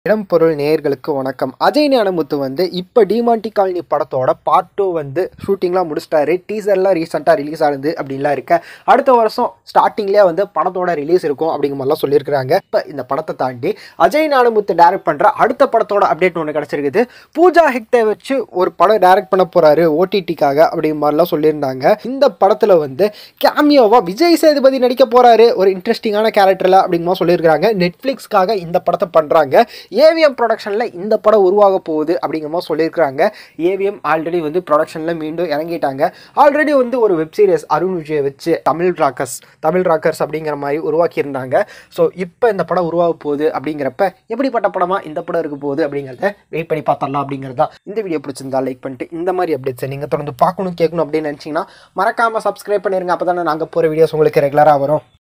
இடம் பொருள் நேயர்களுக்கு வணக்கம் அஜய் ஞானமுத்து வந்து இப்போ டிமாண்டி காலனி படத்தோட பார்ட் டூ வந்து ஷூட்டிங்லாம் முடிச்சிட்டாரு டீசர்லாம் ரீசெண்டாக ரிலீஸ் ஆகுது அப்படின்லாம் இருக்க அடுத்த வருஷம் ஸ்டார்டிங்லேயே வந்து படத்தோட ரிலீஸ் இருக்கும் அப்படிங்கிற மாதிரிலாம் சொல்லியிருக்கிறாங்க இப்போ இந்த படத்தை தாண்டி அஜய் ஞானமுத்து டைரக்ட் பண்ணுற அடுத்த படத்தோட அப்டேட் ஒன்று கிடச்சிருக்குது பூஜா ஹெக்டே வச்சு ஒரு படம் டைரக்ட் பண்ண போகிறாரு ஓடிடிக்காக அப்படிங்கிற மாதிரிலாம் சொல்லியிருந்தாங்க இந்த படத்தில் வந்து கேமியோவா விஜய் சேதுபதி நடிக்க போகிறாரு ஒரு இன்ட்ரெஸ்டிங்கான கேரக்டரில் அப்படிங்கிற மாதிரி சொல்லியிருக்கிறாங்க நெட்ஃப்ளிக்ஸ்க்காக இந்த படத்தை பண்ணுறாங்க ஏவிஎம் ப்ரொடக்ஷனில் இந்த படம் உருவாக போகுது அப்படிங்கிற மாதிரி சொல்லியிருக்கிறாங்க ஏவிஎம் ஆல்ரெடி வந்து ப்ரொடக்ஷனில் மீண்டும் இறங்கிட்டாங்க ஆல்ரெடி வந்து ஒரு வெப் சீரிஸ் அருண் விஜயை வச்சு தமிழ் ராக்கர்ஸ் தமிழ் ராக்கர்ஸ் அப்படிங்கிற மாதிரி உருவாக்கியிருந்தாங்க ஸோ இப்போ இந்த படம் உருவாக போகுது அப்படிங்கிறப்ப எப்படிப்பட்ட படமாக இந்த படம் இருக்க போகுது அப்படிங்கிறத வெயிட் பண்ணி பார்த்தரலாம் அப்படிங்கிறதா இந்த வீடியோ பிடிச்சிருந்தா லைக் பண்ணிட்டு இந்த மாதிரி அப்டேட்ஸை நீங்கள் தொடர்ந்து பார்க்கணும் கேட்கணும் அப்படின்னு நினச்சிங்கன்னா மறக்காமல் சப்ஸ்கிரைப் பண்ணிருங்க அப்போ தானே நாங்கள் போகிற வீடியோஸ் உங்களுக்கு ரெகுலராக வரும்